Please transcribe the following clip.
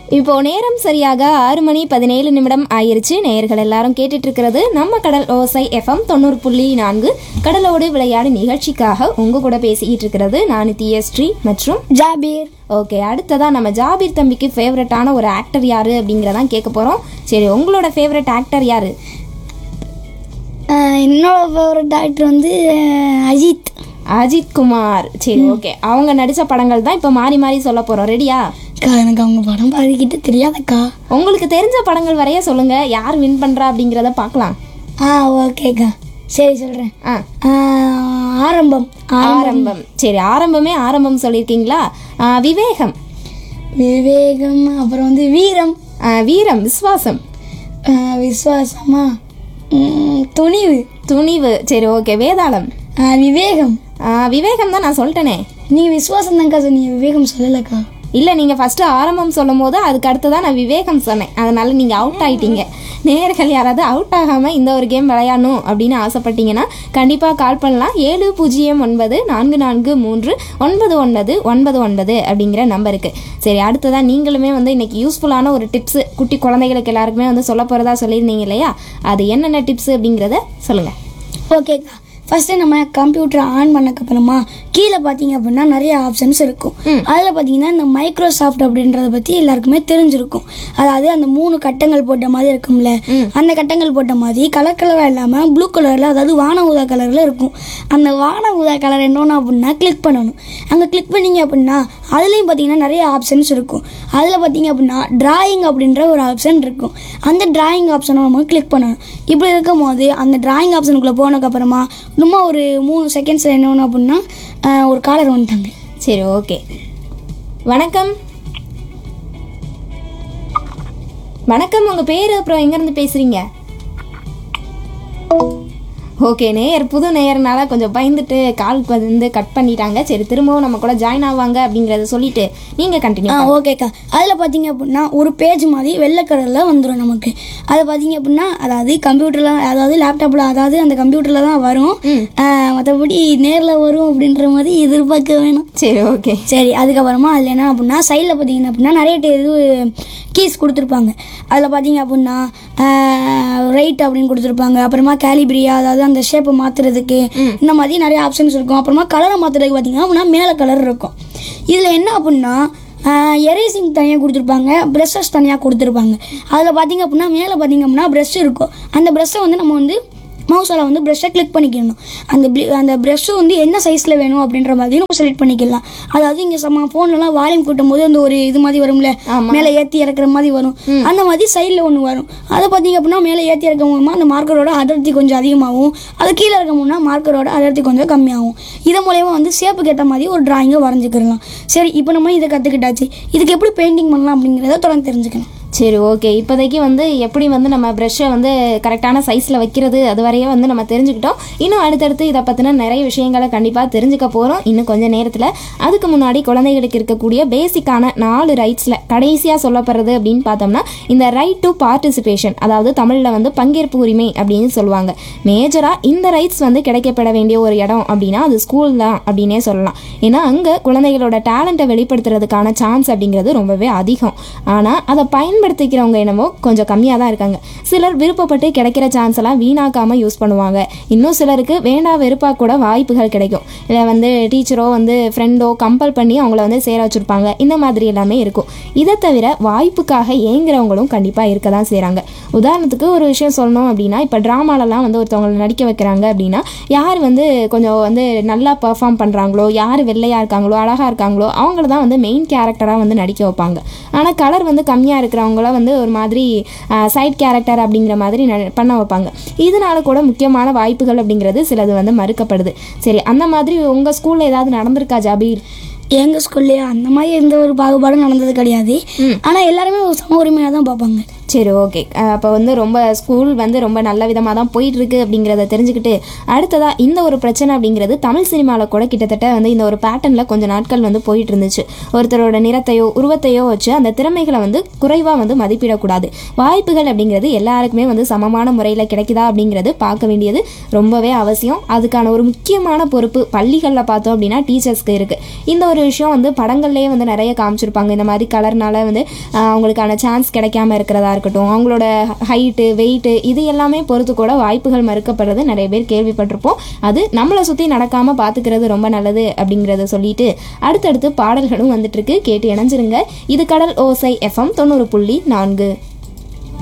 இப்போ நேரம் சரியாக ஆறு மணி பதினேழு நிமிடம் ஆயிருச்சு நேயர்கள் எல்லாரும் கேட்டுட்டு இருக்கிறது நம்ம கடல் ஓசை எஃப்எம் தொண்ணூறு புள்ளி நான்கு கடலோடு விளையாடு நிகழ்ச்சிக்காக உங்க கூட பேசிக்கிட்டு இருக்கிறது நான் தியஸ்ரீ மற்றும் ஜாபீர் ஓகே அடுத்ததா நம்ம ஜாபீர் தம்பிக்கு ஃபேவரட்டான ஒரு ஆக்டர் யாரு அப்படிங்கிறதான் கேட்க போறோம் சரி உங்களோட ஃபேவரட் ஆக்டர் யாரு ஆஹ் என்னோட ஃபேவரட் டாக்டர் வந்து ஆஹ் அஜித் அஜித் குமார் சரி ஓகே அவங்க நடிச்ச படங்கள் தான் இப்போ மாறி மாறி சொல்ல போறோம் ரெடியா அக்கா எனக்கு அவங்க படம் பாதிக்கிட்டு தெரியாதக்கா உங்களுக்கு தெரிஞ்ச படங்கள் வரைய சொல்லுங்க யார் வின் பண்றா அப்படிங்கிறத பார்க்கலாம் ஆ ஓகேக்கா சரி சொல்கிறேன் ஆ ஆரம்பம் ஆரம்பம் சரி ஆரம்பமே ஆரம்பம் சொல்லியிருக்கீங்களா ஆ, விவேகம் விவேகம் அப்புறம் வந்து வீரம் ஆ, வீரம் விஸ்வாசம் ஆஹ் விசுவாசமா உம், துணிவு துணிவு சரி ஓகே வேதாளம் ஆஹ் விவேகம் ஆ, விவேகம் தான் நான் சொல்லிட்டேனே நீங்கள் விசுவாசம் தான்க்கா சொன்னீங்க விவேகம் சொல்லலக்கா இல்லை நீங்கள் ஃபஸ்ட்டு ஆரம்பம் சொல்லும் போது அதுக்கு அடுத்து தான் நான் விவேகம் சொன்னேன் அதனால நீங்கள் அவுட் ஆயிட்டீங்க நேயர்கள் யாராவது அவுட் ஆகாமல் இந்த ஒரு கேம் விளையாடணும் அப்படின்னு ஆசைப்பட்டீங்கன்னா கண்டிப்பாக கால் பண்ணலாம் ஏழு பூஜ்ஜியம் ஒன்பது நான்கு நான்கு மூன்று ஒன்பது ஒன்பது ஒன்பது ஒன்பது அப்படிங்கிற நம்பருக்கு சரி அடுத்ததான் நீங்களுமே வந்து இன்னைக்கு யூஸ்ஃபுல்லான ஒரு டிப்ஸு குட்டி குழந்தைகளுக்கு எல்லாருக்குமே வந்து சொல்ல போகிறதா சொல்லியிருந்தீங்க இல்லையா அது என்னென்ன டிப்ஸ் அப்படிங்கிறத சொல்லுங்கள் ஓகேக்கா ஃபஸ்ட்டு நம்ம கம்ப்யூட்டரை ஆன் பண்ணக்கப்புறமா கீழே பார்த்தீங்க அப்படின்னா நிறைய ஆப்ஷன்ஸ் இருக்கும் அதில் பார்த்தீங்கன்னா இந்த மைக்ரோசாஃப்ட் அப்படின்றத பற்றி எல்லாருக்குமே தெரிஞ்சிருக்கும் அதாவது அந்த மூணு கட்டங்கள் போட்ட மாதிரி இருக்கும்ல அந்த கட்டங்கள் போட்ட மாதிரி கலர் கலராக இல்லாமல் ப்ளூ கலரில் அதாவது வான ஊதா கலரில் இருக்கும் அந்த வான ஊதா கலர் என்னொன்று அப்படின்னா கிளிக் பண்ணணும் அங்கே கிளிக் பண்ணீங்க அப்படின்னா அதுலேயும் பார்த்தீங்கன்னா நிறைய ஆப்ஷன்ஸ் இருக்கும் அதில் பார்த்தீங்க அப்படின்னா டிராயிங் அப்படின்ற ஒரு ஆப்ஷன் இருக்கும் அந்த டிராயிங் ஆப்ஷனை நம்ம கிளிக் பண்ணணும் இப்படி இருக்கும் போது அந்த டிராயிங் ஆப்ஷனுக்குள்ளே போனதுக்கப்புறமா இன்னுமா ஒரு மூணு செகண்ட்ஸில் என்ன ஒன்று அப்படின்னா ஆஹ், ஒரு காலர் வந்துட்டாங்க சரி ஓகே வணக்கம் வணக்கம் உங்க பேரு அப்புறம் எங்க இருந்து பேசுறீங்க ஓகே நேயர் புது நேயர்னால கொஞ்சம் பயந்துட்டு கால் வந்து கட் பண்ணிட்டாங்க சரி திரும்பவும் நம்ம கூட ஜாயின் ஆவாங்க அப்படிங்கறத சொல்லிட்டு நீங்க கண்டினியூ ஆ ஓகேக்கா அதில் பார்த்தீங்க அப்படின்னா ஒரு பேஜ் மாதிரி வெள்ளை கலரில் வந்துடும் நமக்கு அதை பார்த்தீங்க அப்படின்னா அதாவது கம்ப்யூட்டரில் அதாவது லேப்டாப்பில் அதாவது அந்த கம்ப்யூட்டரில் தான் வரும் மற்றபடி நேரில் வரும் அப்படின்ற மாதிரி எதிர்பார்க்க வேணும் சரி ஓகே சரி அதுக்கப்புறமா அதில் என்ன அப்படின்னா சைடில் பார்த்தீங்கன்னா அப்படின்னா நிறைய டி- இது கீஸ் கொடுத்துருப்பாங்க அதில் பார்த்தீங்க அப்படின்னா ரைட் அப்படின்னு கொடுத்துருப்பாங்க அப்புறமா கேலிபிரியா அதாவது அந்த ஷேப்பை மாற்றுறதுக்கு இந்த மாதிரி நிறைய ஆப்ஷன்ஸ் இருக்கும் அப்புறமா கலரை மாற்றுறதுக்கு பார்த்தீங்கன்னா அப்படின்னா மேலே கலர் இருக்கும் இதில் என்ன அப்படின்னா எரேசிங் தனியாக கொடுத்துருப்பாங்க ப்ரெஷ்ஷஸ் தனியாக கொடுத்துருப்பாங்க அதில் பார்த்தீங்க அப்படின்னா மேலே பார்த்தீங்க அப்படின்னா ப்ரெஷ் இருக்கும் அந்த ப்ரெஷ்ஷை வந்து நம்ம வந்து மவுஸால் வந்து ப்ரெஷ்ஷை கிளிக் பண்ணிக்கணும் அந்த bli- அந்த ப்ரெஷ்ஷு வந்து என்ன சைஸில் வேணும் அப்படின்ற மாதிரி நம்ம செலக்ட் பண்ணிக்கலாம் அதாவது இங்கே நம்ம ஃபோன்லலாம் வால்யூம் கூட்டும் போது அந்த ஒரு இது மாதிரி வரும்ல மேலே ஏற்றி இறக்குற மாதிரி வரும் அந்த மாதிரி சைடில் ஒன்று வரும் அதை பார்த்தீங்க அப்படின்னா மேலே ஏற்றி இறக்க மூலமாக அந்த மார்க்கரோட அடர்த்தி கொஞ்சம் அதிகமாகும் அது கீழே இருக்க மூலமா மார்க்கரோட அடர்த்தி கொஞ்சம் கம்மியாகும் இது மூலயமா வந்து ஷேப்புக்கு ஏற்ற மாதிரி ஒரு டிராயிங்கை வரைஞ்சிக்கிடலாம் சரி இப்போ நம்ம இதை கற்றுக்கிட்டாச்சு இதுக்கு எப்படி பெயிண்டிங் பண்ணலாம் அப்படிங்கிறத தொடர்ந்து தெரிஞ்சுக்கணும் சரி ஓகே இப்போதைக்கு வந்து எப்படி வந்து நம்ம ப்ரெஷ்ஷை வந்து கரெக்டான சைஸில் வைக்கிறது அது வரையே வந்து நம்ம தெரிஞ்சுக்கிட்டோம் இன்னும் அடுத்தடுத்து இதை பற்றின நிறைய விஷயங்களை கண்டிப்பாக தெரிஞ்சுக்க போகிறோம் இன்னும் கொஞ்சம் நேரத்தில் அதுக்கு முன்னாடி குழந்தைகளுக்கு இருக்கக்கூடிய பேசிக்கான நாலு ரைட்ஸில் கடைசியாக சொல்லப்படுறது அப்படின்னு பார்த்தோம்னா இந்த ரைட் டு பார்ட்டிசிபேஷன் அதாவது தமிழில் வந்து பங்கேற்பு உரிமை அப்படின்னு சொல்லுவாங்க மேஜராக இந்த ரைட்ஸ் வந்து கிடைக்கப்பட வேண்டிய ஒரு இடம் அப்படின்னா அது ஸ்கூல் தான் அப்படின்னே சொல்லலாம் ஏன்னா அங்கே குழந்தைகளோட டேலண்ட்டை வெளிப்படுத்துறதுக்கான சான்ஸ் அப்படிங்கிறது ரொம்பவே அதிகம் ஆனால் அதை பயன்படுத்திக்கிறவங்க என்னமோ கொஞ்சம் கம்மியாக தான் இருக்காங்க சிலர் விருப்பப்பட்டு கிடைக்கிற சான்ஸ் எல்லாம் வீணாக்காமல் யூஸ் பண்ணுவாங்க இன்னும் சிலருக்கு வேண்டா வெறுப்பாக கூட வாய்ப்புகள் கிடைக்கும் இல்லை வந்து டீச்சரோ வந்து ஃப்ரெண்டோ கம்பல் பண்ணி அவங்கள வந்து சேர வச்சுருப்பாங்க இந்த மாதிரி எல்லாமே இருக்கும் இதை தவிர வாய்ப்புக்காக ஏங்குறவங்களும் கண்டிப்பாக இருக்க தான் செய்கிறாங்க உதாரணத்துக்கு ஒரு விஷயம் சொல்லணும் அப்படின்னா இப்போ ட்ராமாலலாம் வந்து ஒருத்தவங்களை நடிக்க வைக்கிறாங்க அப்படின்னா யார் வந்து கொஞ்சம் வந்து நல்லா பெர்ஃபார்ம் பண்ணுறாங்களோ யார் வெள்ளையாக இருக்காங்களோ அழகாக இருக்காங்களோ அவங்கள தான் வந்து மெயின் கேரக்டராக வந்து நடிக்க வைப்பாங்க ஆனால் கலர் வந்து கம்மியாக இருக்கிறவங்கள வந்து ஒரு மாதிரி சைட் கேரக்டர் அப்படிங்கிற மாதிரி ந- பண்ண வைப்பாங்க இதனால கூட முக்கியமான வாய்ப்புகள் அப்படிங்கிறது சிலது வந்து மறுக்கப்படுது சரி அந்த மாதிரி உங்கள் ஸ்கூலில் ஏதாவது நடந்திருக்கா ஜாபீர் எங்கள் ஸ்கூல்லையே அந்த மாதிரி எந்த ஒரு பாகுபாடும் நடந்தது கிடையாது ஆனால் எல்லாருமே ஒரு சம உரிமையாக தான் பார்ப்பாங்க சரி ஓகே அப்போ வந்து ரொம்ப ஸ்கூல் வந்து ரொம்ப நல்ல விதமாக தான் போயிட்டு இருக்கு அப்படிங்கிறத தெரிஞ்சுக்கிட்டு அடுத்ததாக இந்த ஒரு பிரச்சனை அப்படிங்கிறது தமிழ் சினிமாவில் கூட கிட்டத்தட்ட வந்து இந்த ஒரு பேட்டர்னில் கொஞ்ச நாட்கள் வந்து போயிட்டு இருந்துச்சு ஒருத்தரோட நிறத்தையோ உருவத்தையோ வச்சு அந்த திறமைகளை வந்து குறைவாக வந்து மதிப்பிடக்கூடாது வாய்ப்புகள் அப்படிங்கிறது எல்லாருக்குமே வந்து சமமான முறையில் கிடைக்குதா அப்படிங்கிறது பார்க்க வேண்டியது ரொம்பவே அவசியம் அதுக்கான ஒரு முக்கியமான பொறுப்பு பள்ளிகளில் பார்த்தோம் அப்படின்னா டீச்சர்ஸ்க்கு இருக்குது இந்த ஒரு விஷயம் வந்து படங்கள்லேயே வந்து நிறைய காமிச்சிருப்பாங்க இந்த மாதிரி கலர்னால வந்து ஆஹ், அவங்களுக்கான சான்ஸ் கிடைக்காம இருக்கிறதா இருக்கட்டும் அவங்களோட ஹைட்டு வெயிட்டு இது எல்லாமே பொறுத்து கூட வாய்ப்புகள் மறுக்கப்படுறது நிறைய பேர் கேள்விப்பட்டிருப்போம் அது நம்மளை சுற்றி நடக்காமல் பார்த்துக்கிறது ரொம்ப நல்லது அப்படிங்கிறத சொல்லிட்டு அடுத்தடுத்து பாடல்களும் வந்துட்டு இருக்கு கேட்டு இணைஞ்சிருங்க இது கடல் ஓசை எஃப்எம் தொண்ணூறு புள்ளி நான்கு